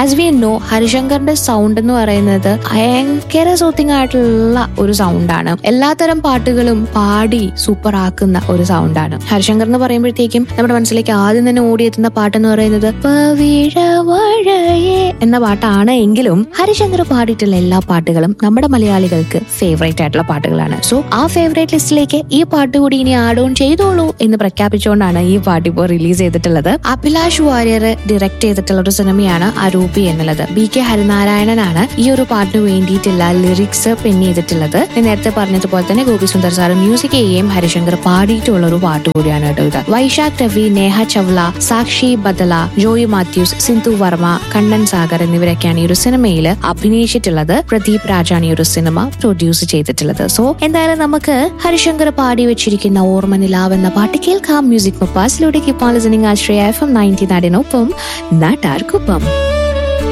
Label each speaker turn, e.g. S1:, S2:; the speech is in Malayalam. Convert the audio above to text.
S1: ആസ് വി നോ ഹരിശങ്കറിന്റെ സൗണ്ട് എന്ന് പറയുന്നത് ഭയങ്കര സൂത്തിങ് ആയിട്ടുള്ള ഒരു സൗണ്ടാണ് എല്ലാത്തരം പാട്ടുകളും പാടി സൂപ്പർ ആക്കുന്ന ഒരു സൗണ്ടാണ് ഹരിശങ്കർ എന്ന് പറയുമ്പോഴത്തേക്കും നമ്മുടെ മനസ്സിലേക്ക് ആദ്യം തന്നെ ഓടിയെത്തുന്ന പാട്ടെന്ന് പറയുന്നത് പവിഴമഴയേ എന്ന പാട്ടാണ് എങ്കിലും ഹരിശങ്കർ പാടിയിട്ടുള്ള എല്ലാ പാട്ടുകളും നമ്മുടെ മലയാളികൾക്ക് ഫേവറേറ്റ് ആയിട്ടുള്ള പാട്ടുകളാണ് സോ ആ ഫേവറേറ്റ് ലിസ്റ്റിലേക്ക് ഈ പാട്ട് കൂടി ഇനി ആഡ് ഓൺ ചെയ്തോളൂ എന്ന് പ്രഖ്യാപിച്ചുകൊണ്ടാണ് ഈ പാട്ട് ഇപ്പോൾ റിലീസ് ചെയ്തിട്ടുള്ളത് അഭിലാഷ് വാര്യർ ഡയറക്ട് ചെയ്തിട്ടുള്ള ഒരു സിനിമയാണ് അരൂപി എന്നുള്ളത് ബി കെ ഹരിനാരായണനാണ് ഈ ഒരു പാട്ടിന് വേണ്ടിയിട്ടുള്ള ലിറിക്സ് പെൻ ചെയ്തിട്ടുള്ളത് ഞാൻ നേരത്തെ പറഞ്ഞതുപോലെ തന്നെ ഗോപി സുന്ദർ സാർ മ്യൂസിക് ചെയ്യുകയും ഹരിശങ്കർ പാടിയിട്ടുള്ള ഒരു പാട്ട് കൂടിയാണ് കേട്ടോ ഇത് വൈശാഖ് രവി നേഹ ചവ്ല സാക്ഷി ബദല ജോയി മാത്യൂസ് സിന്ധു വർമ്മ കണ്ണൻ സാഗർ എന്നിവരൊക്കെയാണ് ഈ ഒരു സിനിമയിൽ അഭിനയിച്ചിട്ടുള്ളത് പ്രദീപ് രാജാണ് ഈ ഒരു സിനിമ പ്രൊഡ്യൂസ് ചെയ്തിട്ടുള്ളത് സോ എന്തായാലും നമുക്ക് ഹരിശങ്കർ പാടി വെച്ചിരിക്കുന്ന ഓർമ്മ നിലാവ് എന്ന പാട്ട് കേൾക്കാം മ്യൂസിക് മപ്പാസിലൂടെ keep on listening Ashraya F M ninety നാടിനൊപ്പം നാട്ടാർക്കൊപ്പം